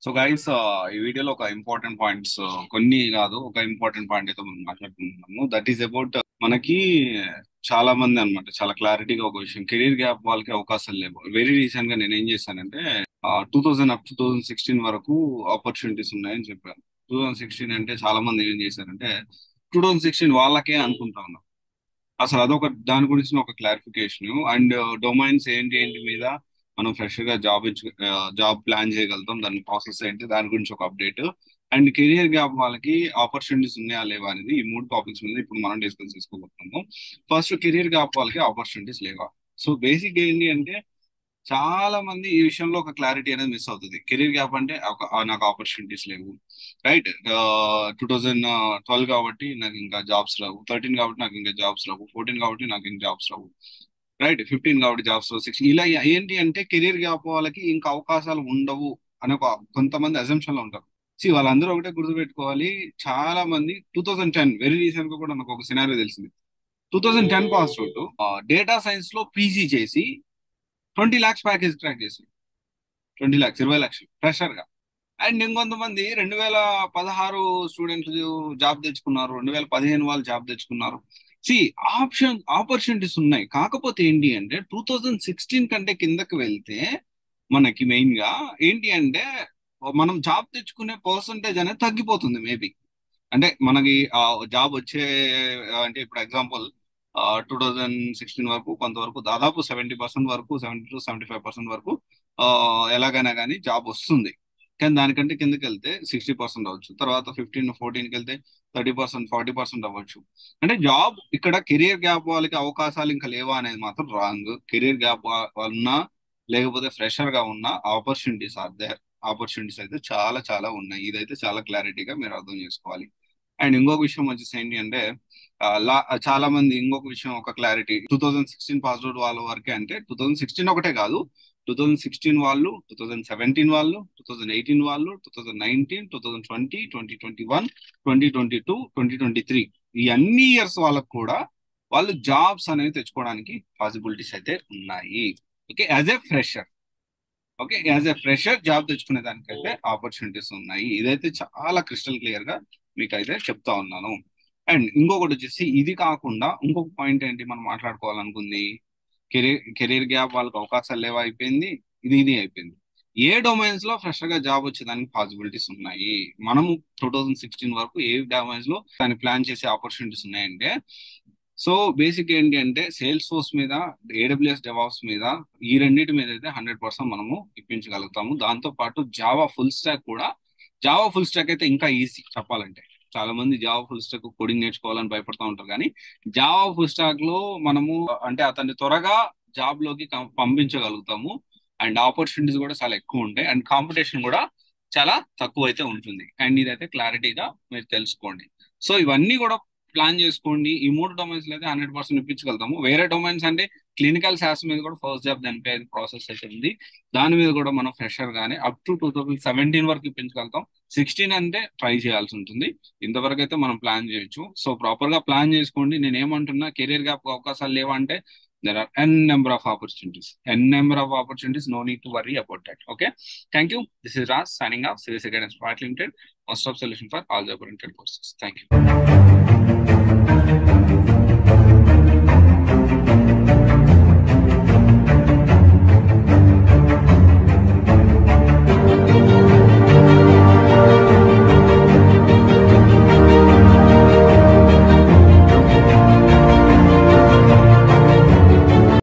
so guys ఈ వీడియోలో ఒక ఇంపార్టెంట్ పాయింట్స్ కొన్ని కాదు ఒక ఇంపార్టెంట్ పాయింట్ అయితే మనం మాట్లాడుకుంటున్నాము దట్ ఈస్ అబౌట్ మనకి చాలా మంది అన్నమాట చాలా క్లారిటీగా ఒక విషయం కెరీర్ గ్యాప్ వాళ్ళకి అవకాశాలు లేవు వెరీ రీసెంట్ గా నేను ఏం చేశానంటే two thousand up to two thousand sixteen వరకు ఆపర్చునిటీస్ ఉన్నాయని చెప్పాను టూ థౌజండ్ సిక్స్టీన్ అంటే చాలా మంది ఏం చేశారంటే టూ థౌజండ్ సిక్స్టీన్ వాళ్ళకే అనుకుంటా ఉన్నాం అసలు అదొక దాని గురించి ఒక క్లారిఫికేషన్ అండ్ డొమైన్స్ ఏంటి ఏంటి మీద మనం ఫ్రెష్ గా జాబ్ జాబ్ ప్లాన్ చేయగలుగుతాం దాని ప్రాసెస్ ఏంటి దాని గురించి ఒక అప్డేట్ అండ్ కెరియర్ గ్యాప్ వాళ్ళకి ఆపర్చునిటీస్ ఉన్నాయా లేవా అనేది ఈ మూడు టాపిక్స్ మీద ఇప్పుడు మనం డిస్కస్ చేసుకోబోతున్నాము ఫస్ట్ కెరియర్ గ్యాప్ వాళ్ళకి ఆపర్చునిటీస్ లేవా సో బేసిక్ ఏంటి అంటే చాలా మంది ఈ విషయంలో ఒక క్లారిటీ అనేది మిస్ అవుతుంది కెరీర్ గ్యాప్ అంటే ఒక- ఆ, నాకు ఆపర్చునిటీస్ లేవు రైట్ టూ థౌజండ్ ట్వెల్వ్ కాబట్టి నాకు ఇంకా జాబ్స్ రావు థర్టీన్ కాబట్టి నాకు ఇంకా జాబ్స్ రావు ఫోర్టీన్ కాబట్టి నాకు ఇంకా జాబ్స్ రావు రైట్ ఫిఫ్టీన్ కాబట్టి జాబ్స్ రావు సిక్స్టీన్ ఇలా ఏంటి అంటే కెరీర్ గ్యాప్ వాళ్ళకి ఇంకా అవకాశాలు ఉండవు అనే ఒక కొంతమంది అజంప్షన్ లో ఉంటారు సి వాళ్ళందరూ ఒకటే గుర్తుపెట్టుకోవాలి చాలా మంది two thousand ten very recent గా కూడా నాకు ఒక సినారియో తెలిసింది two thousand ten pass out data science లో పీజీ చేసి ట్వంటీ లాక్స్ ప్యాకేజ్ ట్రాక్ చేసి ట్వంటీ లాక్స్ ఇరవై లక్షలు ఫ్రెషర్ గా అండ్ ఇంకొంతమంది రెండు వేల పదహారు స్టూడెంట్స్ జాబ్ తెచ్చుకున్నారు రెండు వేల పదిహేను వాళ్ళు జాబ్ తెచ్చుకున్నారు సి ఆప్షన్ ఆపర్చునిటీస్ ఉన్నాయి కాకపోతే ఏంటి అంటే టూ థౌజండ్ సిక్స్టీన్ కంటే కిందకి వెళ్తే మనకి మెయిన్ గా ఏంటి అంటే మనం జాబ్ తెచ్చుకునే పర్సంటేజ్ అనేది తగ్గిపోతుంది మేబీ అంటే మనకి ఆ జాబ్ వచ్చే అంటే ఇప్పుడు ఎగ్జాంపుల్ టూ థౌజండ్ సిక్స్టీన్ వరకు కొంతవరకు దాదాపు సెవెంటీ పర్సెంట్ వరకు seventy to seventy five percent వరకు ఆ, ఎలాగైనా కానీ జాబ్ వస్తుంది కానీ దానికంటే కిందకి వెళ్తే సిక్స్టీ పర్సెంట్ అవ్వచ్చు తర్వాత ఫిఫ్టీన్ ఫోర్టీన్కి వెళ్తే థర్టీ పర్సెంట్ ఫార్టీ పర్సెంట్ అవ్వచ్చు అంటే జాబ్ ఇక్కడ కెరియర్ గ్యాప్ వాళ్ళకి అవకాశాలు ఇంకా లేవా అనేది మాత్రం రాంగ్ కెరియర్ గ్యాప్ ఉన్నా లేకపోతే ఫ్రెషర్ గా ఉన్న ఆపర్చునిటీస్ ఆర్ దేర్ ఆపర్చునిటీస్ అయితే చాలా చాలా ఉన్నాయి ఇదైతే చాలా క్లారిటీగా మీరు అర్థం చేసుకోవాలి అండ్ ఇంకొక విషయం వచ్చేసి ఏంటి అంటే ఆ, లా- చాలా మంది ఇంకొక విషయం ఒక clarity two thousand sixteen pass out వాళ్ళ వరకే అంటే టూ థౌజండ్ సిక్స్టీన్ ఒకటే కాదు టూ థౌజండ్ సిక్స్టీన్ వాళ్ళు టూ థౌజండ్ సెవెంటీన్ వాళ్ళు టూ థౌజండ్ ఎయిటీన్ వాళ్ళు two thousand nineteen two thousand twenty twenty twenty one twenty twenty two twenty twenty three ఈ అన్ని ఇయర్స్ వాళ్ళకు కూడా వాళ్ళు జాబ్స్ అనేవి తెచ్చుకోవడానికి పాసిబిలిటీస్ అయితే ఉన్నాయి okay as a fresher okay as a fresher job తెచ్చుకునే దానికైతే ఆపర్చునిటీస్ ఉన్నాయి ఇదైతే చాలా క్రిస్టల్ క్లియర్ గా మీకు అయితే చెప్తా ఉన్నాను అండ్ ఇంకొకటి వచ్చేసి ఇది కాకుండా ఇంకొక పాయింట్ ఏంటి మనం మాట్లాడుకోవాలనుకుంది కెరీర్ కెరీర్ గ్యాప్ వాళ్ళకి అవకాశాలు లేవా అయిపోయింది ఇది ఇది అయిపోయింది ఏ డొమైన్స్ లో ఫ్రెషర్ గా జాబ్ వచ్చేదానికి పాసిబిలిటీస్ ఉన్నాయి మనము టూ థౌజండ్ సిక్స్టీన్ వరకు ఏ డొమైన్స్ లో దాన్ని ప్లాన్ చేసే ఆపర్చునిటీస్ ఉన్నాయంటే సో బేసిక్ ఏంటి అంటే సేల్స్ ఫోర్స్ మీద ఏడబ్ల్యూఎస్ డెవాప్స్ మీద ఈ రెండింటి మీద అయితే హండ్రెడ్ పర్సెంట్ మనము ఇప్పించగలుగుతాము దాంతో పాటు జావా ఫుల్ స్టాక్ కూడా జావా ఫుల్ స్టాక్ అయితే ఇంకా ఈజీ చెప్పాలంటే చాలా మంది జావా ఫుల్ స్టాక్ కోడింగ్ నేర్చుకోవాలని భయపడుతూ ఉంటారు కానీ జావా ఫుల్ స్టాక్ లో మనము అంటే అతన్ని త్వరగా జాబ్ లోకి కం- పంపించగలుగుతాము అండ్ ఆపర్చునిటీస్ కూడా చాలా ఎక్కువ ఉంటాయి అండ్ కాంపిటీషన్ కూడా చాలా తక్కువ అయితే ఉంటుంది అండ్ ఇదైతే క్లారిటీగా మీరు తెలుసుకోండి సో ఇవన్నీ కూడా ప్లాన్ చేసుకోండి ఈ మూడు డొమైన్స్ అయితే హండ్రెడ్ పర్సెంట్ ఇప్పించగలుగుతాము వేరే డొమైన్స్ అంటే క్లినికల్ శాస్ మీద కూడా ఫస్ట్ జాబ్ దానిపై ప్రాసెస్ అయితే ఉంది దాని మీద కూడా మనం ఫ్రెషర్ గానే up to two thousand seventeen వరకు ఇప్పించగలుగుతాం సిక్స్టీన్ అంటే ట్రై చేయాల్సి ఉంటుంది ఇంతవరకు అయితే మనం ప్లాన్ చేయొచ్చు సో ప్రాపర్ గా ప్లాన్ చేసుకోండి నేను ఏమంటున్నా కెరీర్ గ్యాప్ అవకాశాలు లేవా అంటే there are N number of opportunities N number of opportunities no need to worry about that okay thank you this is Raj signing off Civis academy spot limited most of solution for all job oriented courses thank you